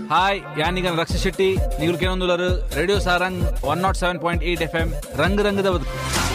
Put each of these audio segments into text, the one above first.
hi యానిగన్ Raksha Shetty ನೀವು ಕೇಳೊಂದುಲರು radio Sarang one naught seven point eight F M ರಂಗ್ ರಂಗದ ಬದುಕು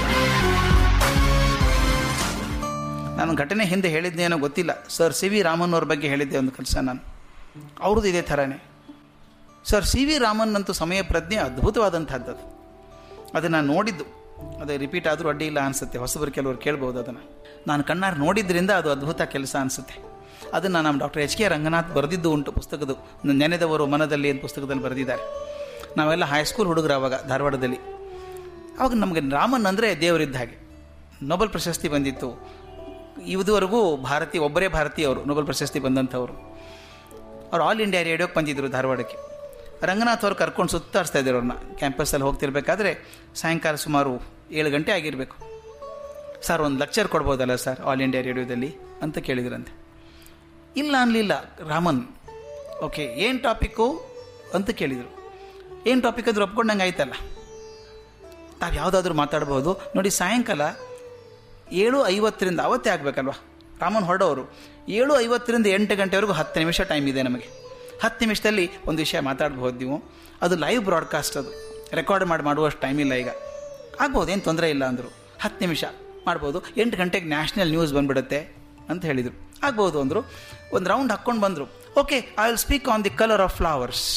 ನಾನು ಘಟನೆ ಹಿಂದೆ ಹೇಳಿದ್ದೇನೋ ಗೊತ್ತಿಲ್ಲ ಸರ್ ಸಿ ವಿ ರಾಮನ್ ಅವ್ರ ಬಗ್ಗೆ ಹೇಳಿದ್ದೆ ಒಂದು ಕೆಲಸ ನಾನು ಅವ್ರದ್ದು ಇದೇ ಥರನೇ ಸರ್ ಸಿ ವಿ ರಾಮನ್ ಅಂತೂ ಸಮಯ ಪ್ರಜ್ಞೆ ಅದ್ಭುತವಾದಂಥದ್ದು ಅದು ಅದನ್ನು ನೋಡಿದ್ದು ಅದೇ ರಿಪೀಟ್ ಆದರೂ ಅಡ್ಡಿ ಇಲ್ಲ ಅನಿಸುತ್ತೆ ಹೊಸಬರು ಕೆಲವರು ಕೇಳ್ಬೋದು ಅದನ್ನು ನಾನು ಕಣ್ಣಾರು ನೋಡಿದ್ರಿಂದ ಅದು ಅದ್ಭುತ ಕೆಲಸ ಅನಿಸುತ್ತೆ ಅದನ್ನು ನಮ್ಮ ಡಾಕ್ಟರ್ ಎಚ್ ಕೆ ರಂಗನಾಥ್ ಬರೆದಿದ್ದು ಉಂಟು ಪುಸ್ತಕದ್ದು ನೆನೆದವರು ಮನದಲ್ಲಿ ಅಂತ ಪುಸ್ತಕದಲ್ಲಿ ಬರೆದಿದ್ದಾರೆ ನಾವೆಲ್ಲ ಹೈಸ್ಕೂಲ್ ಹುಡುಗರು ಆವಾಗ ಧಾರವಾಡದಲ್ಲಿ ಅವಾಗ ನಮಗೆ ರಾಮನ್ ಅಂದರೆ ದೇವರಿದ್ದ ಹಾಗೆ ನೊಬೆಲ್ ಪ್ರಶಸ್ತಿ ಬಂದಿತ್ತು ಇದುವರೆಗೂ ಭಾರತೀಯ ಒಬ್ಬರೇ ಭಾರತೀಯವರು ನೊಬೆಲ್ ಪ್ರಶಸ್ತಿ ಬಂದಂಥವ್ರು ಅವ್ರು ಆಲ್ ಇಂಡಿಯಾ ರೇಡಿಯೋಕ್ಕೆ ಬಂದಿದ್ದರು ಧಾರವಾಡಕ್ಕೆ ರಂಗನಾಥ್ ಅವ್ರು ಕರ್ಕೊಂಡು ಸುತ್ತಾಡಿಸ್ತಾ ಇದ್ರು ಅವ್ರನ್ನ ಕ್ಯಾಂಪಸ್ಸಲ್ಲಿ ಹೋಗ್ತಿರ್ಬೇಕಾದ್ರೆ ಸಾಯಂಕಾಲ ಸುಮಾರು ಏಳು ಗಂಟೆ ಆಗಿರಬೇಕು ಸರ್ ಒಂದು ಲೆಕ್ಚರ್ ಕೊಡ್ಬೋದಲ್ಲ ಸರ್ ಆಲ್ ಇಂಡಿಯಾ ರೇಡಿಯೋದಲ್ಲಿ ಅಂತ ಕೇಳಿದ್ರಂತೆ ಇಲ್ಲ ಅನ್ನಲಿಲ್ಲ ರಾಮನ್ ಓಕೆ ಏನು ಟಾಪಿಕ್ಕು ಅಂತ ಕೇಳಿದರು ಏನು ಟಾಪಿಕ್ ಅದ್ರ ಒಪ್ಕೊಂಡಂಗೆ ಆಯ್ತಲ್ಲ ತಾವು ಯಾವುದಾದ್ರೂ ಮಾತಾಡ್ಬೋದು ನೋಡಿ ಸಾಯಂಕಾಲ ಏಳು ಐವತ್ತರಿಂದ ಅವತ್ತೇ ಆಗಬೇಕಲ್ವಾ ರಾಮನ್ ಹೊರಡೋರು ಏಳು ಐವತ್ತರಿಂದ ಎಂಟು ಗಂಟೆವರೆಗೂ ಹತ್ತು ನಿಮಿಷ ಟೈಮ್ ಇದೆ ನಮಗೆ ಹತ್ತು ನಿಮಿಷದಲ್ಲಿ ಒಂದು ವಿಷಯ ಮಾತಾಡ್ಬೋದು ನೀವು ಅದು ಲೈವ್ ಬ್ರಾಡ್ಕಾಸ್ಟ್ ಅದು ರೆಕಾರ್ಡ್ ಮಾಡಿ ಮಾಡುವಷ್ಟು ಟೈಮ್ ಇಲ್ಲ ಈಗ ಆಗ್ಬೋದು ಏನು ತೊಂದರೆ ಇಲ್ಲ ಅಂದರು ಹತ್ತು ನಿಮಿಷ ಮಾಡ್ಬೋದು ಎಂಟು ಗಂಟೆಗೆ ನ್ಯಾಷನಲ್ ನ್ಯೂಸ್ ಬಂದ್ಬಿಡುತ್ತೆ ಅಂತ ಹೇಳಿದರು ಆಗ್ಬೋದು ಅಂದರು ಒಂದು ರೌಂಡ್ ಹಾಕ್ಕೊಂಡು ಬಂದರು okay I will speak on the colour of flowers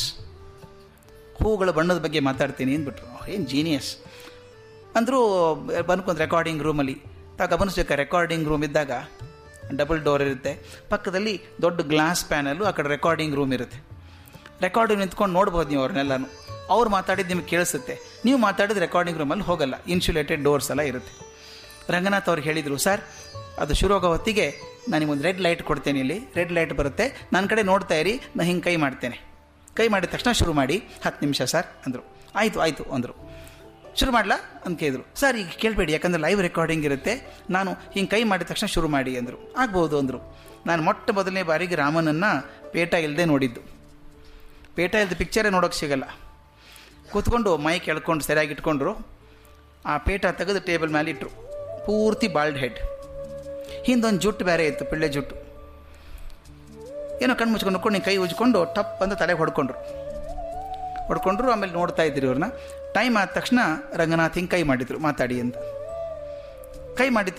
ಹೂಗಳ ಬಣ್ಣದ ಬಗ್ಗೆ ಮಾತಾಡ್ತೀನಿ ಅಂದ್ಬಿಟ್ರು ಏನು ಜೀನಿಯಸ್ ಅಂದರೂ ಬಂದ್ಕೊಂಡು ರೆಕಾರ್ಡಿಂಗ್ ರೂಮಲ್ಲಿ ತಾವು ಗಮನಿಸ್ಬೇಕು ರೆಕಾರ್ಡಿಂಗ್ ರೂಮ್ ಇದ್ದಾಗ ಡಬಲ್ ಡೋರ್ ಇರುತ್ತೆ ಪಕ್ಕದಲ್ಲಿ ದೊಡ್ಡ ಗ್ಲಾಸ್ ಪ್ಯಾನಲ್ಲು ಆ ಕಡೆ ರೆಕಾರ್ಡಿಂಗ್ ರೂಮ್ ಇರುತ್ತೆ ರೆಕಾರ್ಡಿಂಗ್ ನಿಂತ್ಕೊಂಡು ನೋಡ್ಬೋದು ನೀವು ಅವ್ರನ್ನೆಲ್ಲನೂ ಅವ್ರು ಮಾತಾಡಿದ್ದು ನಿಮಗೆ ಕೇಳಿಸುತ್ತೆ ನೀವು ಮಾತಾಡಿದ ರೆಕಾರ್ಡಿಂಗ್ ರೂಮಲ್ಲಿ ಹೋಗಲ್ಲ ಇನ್ಸುಲೇಟೆಡ್ ಡೋರ್ಸ್ ಎಲ್ಲ ಇರುತ್ತೆ ರಂಗನಾಥ್ ಅವ್ರು ಹೇಳಿದರು ಸರ್ ಅದು ಶುರು ಆಗೋ ಹೊತ್ತಿಗೆ ನಾನು ನಿಮಗೊಂದು ರೆಡ್ ಲೈಟ್ ಕೊಡ್ತೇನೆ ಇಲ್ಲಿ ರೆಡ್ ಲೈಟ್ ಬರುತ್ತೆ ನನ್ನ ಕಡೆ ನೋಡ್ತಾ ಇರಿ ನಾನು ಹಿಂಗೆ ಕೈ ಮಾಡ್ತೇನೆ ಕೈ ಮಾಡಿದ ತಕ್ಷಣ ಶುರು ಮಾಡಿ ಹತ್ತು ನಿಮಿಷ ಸರ್ ಅಂದರು ಆಯಿತು ಆಯಿತು ಅಂದರು ಶುರು ಮಾಡಲಾ ಅಂತ ಕೇಳಿದ್ರು ಸರ್ ಈಗ ಕೇಳಬೇಡಿ ಯಾಕಂದರೆ ಲೈವ್ ರೆಕಾರ್ಡಿಂಗ್ ಇರುತ್ತೆ ನಾನು ಹಿಂಗೆ ಕೈ ಮಾಡಿದ ತಕ್ಷಣ ಶುರು ಮಾಡಿ ಅಂದರು ಆಗ್ಬೋದು ಅಂದರು ನಾನು ಮೊಟ್ಟ ಮೊದಲನೇ ಬಾರಿಗೆ ರಾಮನನ್ನು ಪೇಟ ಇಲ್ಲದೆ ನೋಡಿದ್ದು ಪೇಟ ಇಲ್ಲದ ಪಿಕ್ಚರೇ ನೋಡೋಕೆ ಸಿಗಲ್ಲ ಕೂತ್ಕೊಂಡು ಮೈಕ್ ಎಳ್ಕೊಂಡು ಸರಿಯಾಗಿ ಇಟ್ಕೊಂಡ್ರು ಆ ಪೇಟ ತೆಗೆದು ಟೇಬಲ್ ಮೇಲೆ ಇಟ್ಟರು ಪೂರ್ತಿ ಬಾಲ್ಡ್ ಹೆಡ್ ಹಿಂದೊಂದು ಜುಟ್ಟು ಬೇರೆ ಇತ್ತು ಪಿಳ್ಳೆ ಜುಟ್ಟು ಏನೋ ಕಣ್ಣು ಮುಚ್ಕೊಂಡು ಕೊಂಡು ಕೈ ಉಜ್ಕೊಂಡು ಟಪ್ ಅಂತ ತಲೆಗೆ ಹೊಡ್ಕೊಂಡ್ರು ಹೊಡ್ಕೊಂಡ್ರು ಆಮೇಲೆ ನೋಡ್ತಾ ಇದ್ರಿ ಅವ್ರನ್ನ ಟೈಮ್ ಆದ ತಕ್ಷಣ ರಂಗನಾಥ್ ಹಿಂಗೆ ಕೈ ಮಾಡಿದ್ರು ಮಾತಾಡಿ ಅಂತ ಕೈ ಮಾಡಿದ